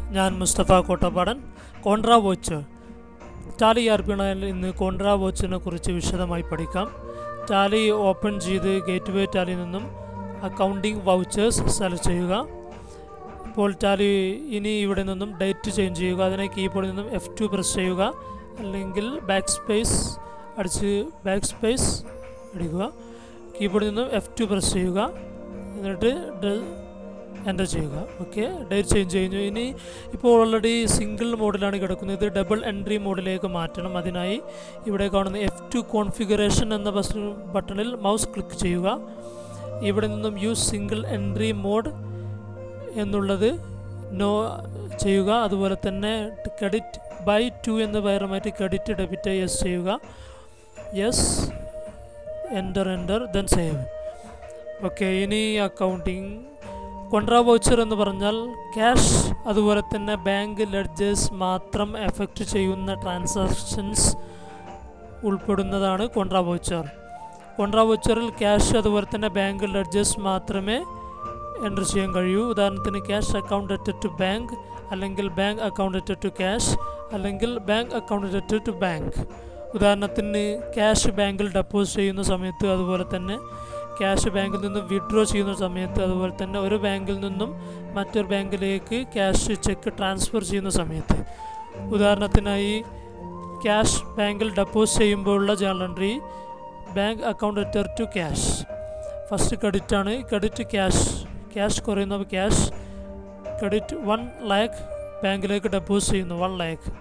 ഞാൻ Mustafa Kottappadan contra voucher Tally ആർപിണയിൽ ഇന്ന് കോൺട്രാ വാച്ചിനെ കുറിച്ച് വിശദമായി പഠിക്കാം ടാലി ഓപ്പൺ ചെയ്ത് ഗേറ്റ് വേ ടാലിയിൽ നിന്നും അക്കൗണ്ടിംഗ് വൗച്ചേഴ്സ് സെലക്ട് ചെയ്യുക ഇപ്പോൾ ടാലി ഇനി ഇവിടെ നിന്നും ഡേറ്റ് ചേഞ്ച് ചെയ്യുക അതിനെ കീബോർഡിൽ നിന്നും എഫ് ടു പ്രസ് ചെയ്യുക അല്ലെങ്കിൽ ബാക്ക് സ്പേസ് അടിച്ച് ബാക്ക് സ്പേസ് അടിക്കുക കീബോർഡിൽ നിന്നും എഫ് ടു പ്രസ് ചെയ്യുക എന്നിട്ട് എൻ്റർ ചെയ്യുക ഓക്കെ ഡേറ്റ് ചേഞ്ച് കഴിഞ്ഞു ഇനി ഇപ്പോൾ ഓൾറെഡി സിംഗിൾ മോഡിലാണ് കിടക്കുന്നത് ഇത് ഡബിൾ എൻട്രി മോഡിലേക്ക് മാറ്റണം അതിനായി ഇവിടെ കാണുന്ന എഫ് ടു കോൺഫിഗറേഷൻ എന്ന ബട്ടണിൽ മൗസ് ക്ലിക്ക് ചെയ്യുക ഇവിടെ നിന്നും യൂസ് സിംഗിൾ എൻട്രി മോഡ് എന്നുള്ളത് നോ ചെയ്യുക അതുപോലെ തന്നെ ക്രെഡിറ്റ് ബൈ ടു എന്ന് പകരമായിട്ട് ക്രെഡിറ്റ് ഡെബിറ്റ് യെസ് ചെയ്യുക yes enter enter then save okay ഇനി അക്കൗണ്ടിങ് കൊണ്ട്രാ വൗച്ചർ എന്ന് പറഞ്ഞാൽ ക്യാഷ് അതുപോലെ തന്നെ ബാങ്ക് ലെഡ്ജേഴ്സ് മാത്രം എഫക്റ്റ് ചെയ്യുന്ന ട്രാൻസാക്ഷൻസ് ഉൾപ്പെടുന്നതാണ് കൊണ്ട്രാ വൗച്ചർ കൊണ്ട്രാ വൗച്ചറിൽ ക്യാഷ് അതുപോലെ തന്നെ ബാങ്ക് ലെഡ്ജേഴ്സ് മാത്രമേ എൻ്റർ ചെയ്യാൻ കഴിയൂ ഉദാഹരണത്തിന് cash account at to bank അല്ലെങ്കിൽ bank account at to cash അല്ലെങ്കിൽ bank account at to bank ഉദാഹരണത്തിന് ക്യാഷ് ബാങ്കിൽ ഡെപ്പോസിറ്റ് ചെയ്യുന്ന സമയത്ത് അതുപോലെ തന്നെ ക്യാഷ് ബാങ്കിൽ നിന്നും വിഡ്രോ ചെയ്യുന്ന സമയത്ത് അതുപോലെ തന്നെ ഒരു ബാങ്കിൽ നിന്നും മറ്റൊരു ബാങ്കിലേക്ക് ക്യാഷ് ചെക്ക് ട്രാൻസ്ഫർ ചെയ്യുന്ന സമയത്ത് ഉദാഹരണത്തിനായി ക്യാഷ് ബാങ്കിൽ ഡെപ്പോസിറ്റ് ചെയ്യുമ്പോഴുള്ള journal entry bank account at to cash first credit ആണ് ക്രെഡിറ്റ് ക്യാഷ് ക്യാഷ് കുറയുന്ന ക്യാഷ് ക്രെഡിറ്റ് വൺ ലാക്ക് ബാങ്കിലേക്ക് ഡെപ്പോസിറ്റ് ചെയ്യുന്നു one lakh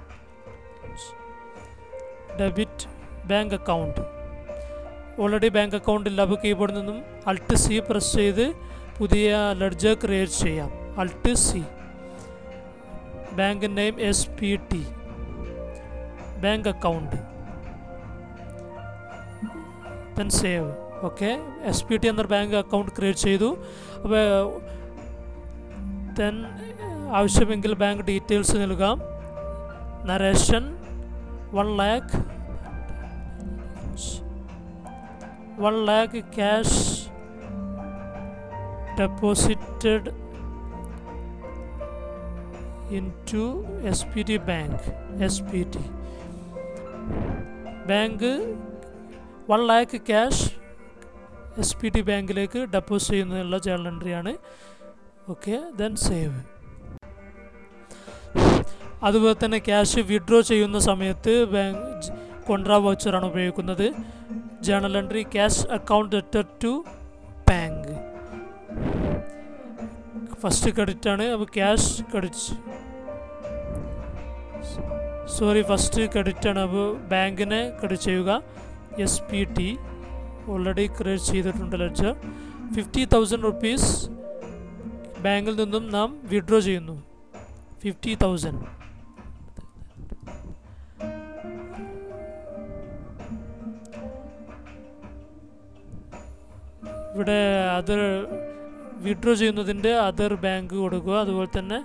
debit bank account already bank account ഇല്ല അപ്പോൾ കീബോർഡിൽ നിന്നും അൾട്ട് സി പ്രസ് ചെയ്ത് പുതിയ ലെഡ്ജർ ക്രിയേറ്റ് ചെയ്യാം alt C bank name S P T bank account then save okay S P T എന്നൊരു ബാങ്ക് അക്കൗണ്ട് ക്രിയേറ്റ് ചെയ്തു അപ്പോൾ ദെൻ ആവശ്യമെങ്കിൽ ബാങ്ക് ഡീറ്റെയിൽസ് നൽകാം narration one lakh one lakh cash deposited in to S P T bank S P T bank one lakh cash S P T ബാങ്കിലേക്ക് deposit ചെയ്യുന്നതിനുള്ള journal എൻട്രിയാണ് okay then save അതുപോലെ തന്നെ cash withdraw ചെയ്യുന്ന സമയത്ത് ബാങ്ക് കൊണ്ട്രാ വൗച്ചറാണ് ഉപയോഗിക്കുന്നത് journal entry cash account letter to bank first credit ആണ് അപ്പോൾ cash credit sorry first credit ആണ് അപ്പോൾ ബാങ്കിനെ ക്രെഡിറ്റ് ചെയ്യുക S P T already create ചെയ്തിട്ടുണ്ട് ലെഡ്ജർ ഫിഫ്റ്റി തൗസൻഡ് റുപ്പീസ് ബാങ്കിൽ നിന്നും നാം വിഡ്രോ ചെയ്യുന്നു ഫിഫ്റ്റി തൗസൻഡ് ഇവിടെ അതർ വിഡ്രോ ചെയ്യുന്നതിൻ്റെ അതർ ബാങ്ക് കൊടുക്കുക അതുപോലെ തന്നെ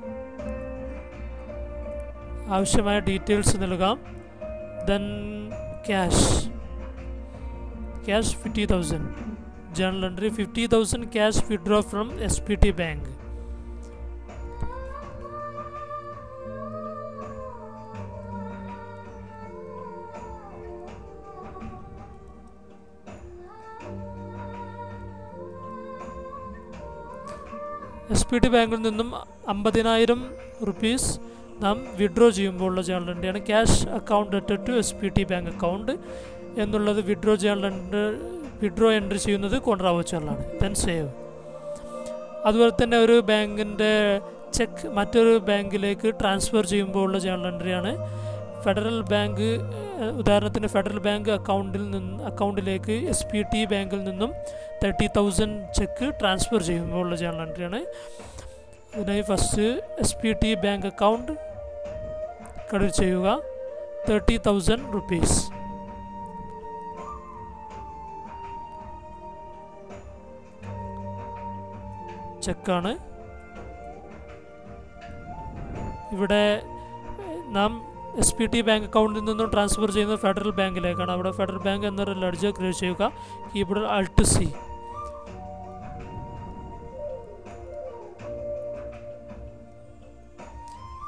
ആവശ്യമായ ഡീറ്റെയിൽസ് നൽകാം then cash cash fifty thousand journal entry fifty thousand cash withdraw from S P T bank S P T ബാങ്കിൽ നിന്നും അമ്പതിനായിരം റുപ്പീസ് നാം വിഡ്രോ ചെയ്യുമ്പോൾ ഉള്ള ജേണൽ എൻട്രിയാണ് cash account at to S P T bank account എന്നുള്ളത് withdraw journal entry withdraw entry ചെയ്യുന്നത് contra വൗച്ചറിലാണ് ദെൻ സേവ് അതുപോലെ തന്നെ ഒരു ബാങ്കിൻ്റെ ചെക്ക് മറ്റൊരു ബാങ്കിലേക്ക് ട്രാൻസ്ഫർ ചെയ്യുമ്പോൾ ഉള്ള ജേണൽ എൻട്രിയാണ് ഫെഡറൽ ബാങ്ക് ഉദാഹരണത്തിന് ഫെഡറൽ ബാങ്ക് അക്കൗണ്ടിൽ നിന്ന് അക്കൗണ്ടിലേക്ക് എസ് പി ടി ബാങ്കിൽ നിന്നും തേർട്ടി തൗസൻഡ് ചെക്ക് ട്രാൻസ്ഫർ ചെയ്യുമ്പോൾ ഉള്ള ജേണൽ എൻട്രിയാണ് ഇതിനായി first S P T bank account credit ചെയ്യുക തേർട്ടി തൗസൻഡ് റുപ്പീസ് ചെക്കാണ് ഇവിടെ നാം എസ് പി ടി ബാങ്ക് അക്കൗണ്ടിൽ നിന്നും ട്രാൻസ്ഫർ ചെയ്യുന്നത് ഫെഡറൽ ബാങ്കിലേക്കാണ് അവിടെ ഫെഡറൽ ബാങ്ക് എന്നൊരു ലഡ്ജർ ക്രിയേറ്റ് ചെയ്യുക കീബോർഡിൽ alt C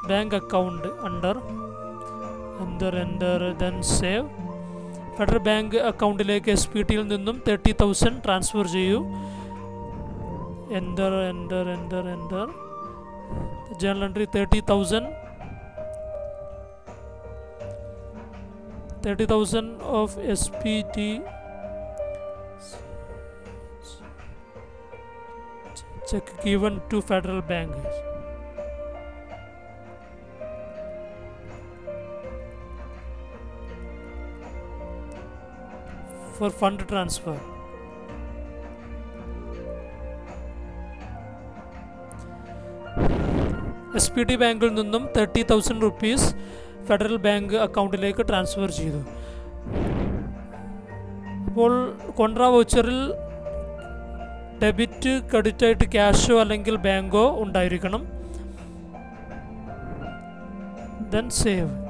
bank account under enter enter then save Federal Bank അക്കൗണ്ടിലേക്ക് എസ് പി ടിയിൽ നിന്നും തേർട്ടി തൗസൻഡ് ട്രാൻസ്ഫർ ചെയ്യൂ enter enter enter enter journal entry thirty thousand thirty thousand of S P T check given to federal bank for fund transfer S P T ബാങ്കിൽ നിന്നും thirty thousand rupees Federal Bank അക്കൗണ്ടിലേക്ക് transfer ചെയ്തു അപ്പോൾ കൊണ്ട്ര വൗച്ചറിൽ debit credit ആയിട്ട് ക്യാഷോ അല്ലെങ്കിൽ ബാങ്കോ ഉണ്ടായിരിക്കണം then save